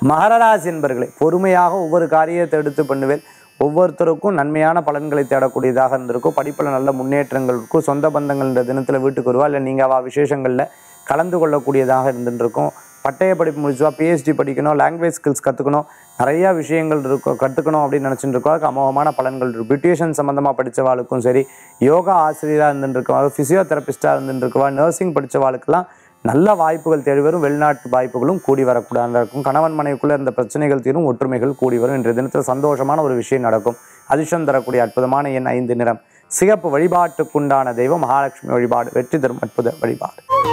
மகரராசி என்பர்களே பொறுமையாக ஒவ்வொரு காரியத்தை எடுத்து பண்ணுவேன் ஒவ்வொருத்தருக்கும் நன்மையான பலன்களை தேடக்கூடியதாக இருந்திருக்கும் படிப்பில் நல்ல முன்னேற்றங்கள் இருக்கும் சொந்த பந்தங்கள் இந்த தினத்தில் வீட்டுக்கு வருவா இல்லை நீங்கள் அவ விசேஷங்களில் கலந்து கொள்ளக்கூடியதாக இருந்துருக்கும் பட்டய படிப்பு முடிச்சுவா பிஹெச்டி படிக்கணும் லாங்குவேஜ் ஸ்கில்ஸ் கற்றுக்கணும் நிறையா விஷயங்கள் இருக்கும் கற்றுக்கணும் அப்படின்னு நினச்சிட்டு இருக்கோம் அதுக்கு அமோகமான பலன்கள் இருக்கும் பியூட்டிஷியன் சம்மந்தமாக படித்தவாளுக்கும் சரி யோகா ஆசிரியராக இருந்துருக்கவா ஃபிசியோதெரபிஸ்டாக இருந்துருக்கவா நர்சிங் படித்தவாளுக்கெல்லாம் நல்ல வாய்ப்புகள் தேடி வரும் வெளிநாட்டு வாய்ப்புகளும் கூடி வரக்கூடாது இருக்கும் கணவன் மனைவிக்குள்ளே இருந்த பிரச்சனைகள் தீரும் ஒற்றுமைகள் கூடி வரும் இன்றைய தினத்தில் சந்தோஷமான ஒரு விஷயம் நடக்கும் அதிர்ஷ்டம் தரக்கூடிய அற்புதமான எண் ஐந்து நிறம் சிகப்பு வழிபாட்டுக்குண்டான தெய்வம் மகாலட்சுமி வழிபாடு வெற்றி தரும் அற்புத வழிபாடு